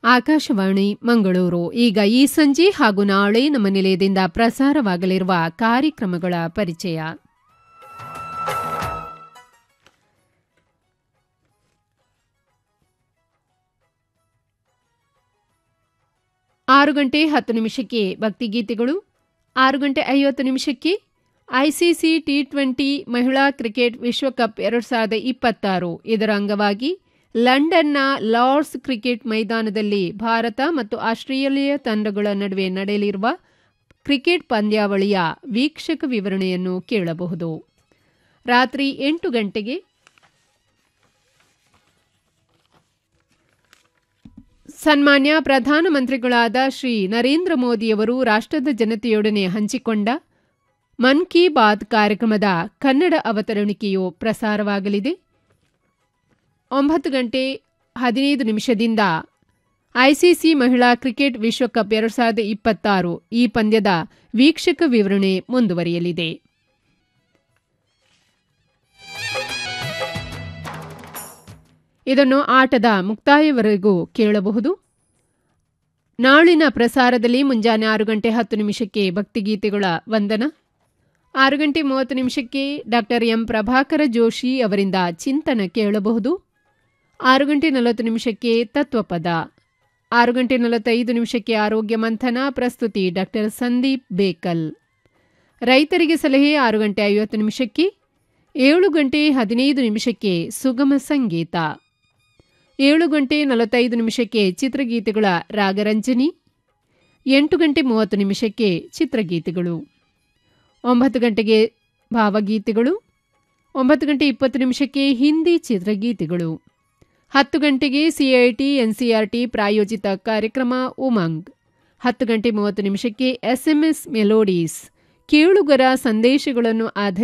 ಆಕಾಶವಾಣಿ ಮಂಗಳೂರು ಈಗ ಈ ಸಂಜೆ ಹಾಗೂ ನಾಳೆ ನಮ್ಮ ನಿಲಯದಿಂದ ಪ್ರಸಾರವಾಗಲಿರುವ ಕಾರ್ಯಕ್ರಮಗಳ ಪರಿಚಯ ಆರು ಗಂಟೆ ಹತ್ತು ನಿಮಿಷಕ್ಕೆ ಭಕ್ತಿಗೀತೆಗಳು ಆರು ಗಂಟೆ ಐವತ್ತು ನಿಮಿಷಕ್ಕೆ ಐಸಿಸಿ ಟಿ ಟ್ವೆಂಟಿ ಮಹಿಳಾ ಕ್ರಿಕೆಟ್ ವಿಶ್ವಕಪ್ ಎರಡು ಸಾವಿರದ ಇಪ್ಪತ್ತಾರು ಇದರ ಅಂಗವಾಗಿ ಲಂಡನ್ನ ಲಾರ್ಡ್ಸ್ ಕ್ರಿಕೆಟ್ ಮೈದಾನದಲ್ಲಿ ಭಾರತ ಮತ್ತು ಆಸ್ಟ್ರೇಲಿಯಾ ತಂಡಗಳ ನಡುವೆ ನಡೆಯಲಿರುವ ಕ್ರಿಕೆಟ್ ಪಂದ್ಯಾವಳಿಯ ವೀಕ್ಷಕ ವಿವರಣೆಯನ್ನು ಕೇಳಬಹುದು ರಾತ್ರಿ ಎಂಟು ಗಂಟೆಗೆ ಸನ್ಮಾನ್ಯ ಪ್ರಧಾನಮಂತ್ರಿಗಳಾದ ಶ್ರೀ ನರೇಂದ್ರ ಮೋದಿಯವರು ರಾಷ್ಟ್ರದ ಜನತೆಯೊಡನೆ ಹಂಚಿಕೊಂಡ ಮನ್ ಕಿ ಬಾತ್ ಕಾರ್ಯಕ್ರಮದ ಕನ್ನಡ ಅವತರಣಿಕೆಯು ಪ್ರಸಾರವಾಗಲಿದೆ ಒಂಬತ್ತು ಗಂಟೆ ಹದಿನೈದು ನಿಮಿಷದಿಂದ ಐಸಿಸಿ ಮಹಿಳಾ ಕ್ರಿಕೆಟ್ ವಿಶ್ವಕಪ್ ಎರಡು ಸಾವಿರದ ಇಪ್ಪತ್ತಾರು ಈ ಪಂದ್ಯದ ವೀಕ್ಷಕ ವಿವರಣೆ ಮುಂದುವರಿಯಲಿದೆ ಇದನ್ನು ಆಟದ ಮುಕ್ತಾಯವರೆಗೂ ಕೇಳಬಹುದು ನಾಳಿನ ಪ್ರಸಾರದಲ್ಲಿ ಮುಂಜಾನೆ ಆರು ಗಂಟೆ ಹತ್ತು ನಿಮಿಷಕ್ಕೆ ಭಕ್ತಿಗೀತೆಗಳ ವಂದನ ಆರು ಗಂಟೆ ಮೂವತ್ತು ನಿಮಿಷಕ್ಕೆ ಡಾಕ್ಟರ್ ಎಂ ಪ್ರಭಾಕರ ಜೋಶಿ ಅವರಿಂದ ಚಿಂತನ ಕೇಳಬಹುದು ಆರು ಗಂಟೆ ನಲವತ್ತು ನಿಮಿಷಕ್ಕೆ ತತ್ವಪದ ಆರು ಗಂಟೆ ನಲವತ್ತೈದು ನಿಮಿಷಕ್ಕೆ ಆರೋಗ್ಯ ಮಂಥನ ಪ್ರಸ್ತುತಿ ಡಾಕ್ಟರ್ ಸಂದೀಪ್ ಬೇಕಲ್ ರೈತರಿಗೆ ಸಲಹೆ ಆರು ಗಂಟೆ ಐವತ್ತು ನಿಮಿಷಕ್ಕೆ ಏಳು ಗಂಟೆ ಹದಿನೈದು ನಿಮಿಷಕ್ಕೆ ಸುಗಮ ಸಂಗೀತ ಏಳು ಗಂಟೆ ನಲವತ್ತೈದು ನಿಮಿಷಕ್ಕೆ ಚಿತ್ರಗೀತೆಗಳ ರಾಗರಂಜನಿ ಎಂಟು ಗಂಟೆ ಮೂವತ್ತು ನಿಮಿಷಕ್ಕೆ ಚಿತ್ರಗೀತೆಗಳು ಒಂಬತ್ತು ಗಂಟೆಗೆ ಭಾವಗೀತೆಗಳು ಒಂಬತ್ತು ಗಂಟೆ ಇಪ್ಪತ್ತು ನಿಮಿಷಕ್ಕೆ ಹಿಂದಿ ಚಿತ್ರಗೀತೆಗಳು ಹತ್ತು ಗಂಟೆಗೆ ಸಿಐಟಿ ಎನ್ಸಿಆರ್ಟಿ ಪ್ರಾಯೋಜಿತ ಕಾರ್ಯಕ್ರಮ ಉಮಂಗ್ ಹತ್ತು ಗಂಟೆ ಮೂವತ್ತು ನಿಮಿಷಕ್ಕೆ ಎಸ್ಎಂಎಸ್ ಮೆಲೋಡೀಸ್ ಕೇಳುಗರ ಸಂದೇಶಗಳನ್ನು ಆಧರಿಸಿ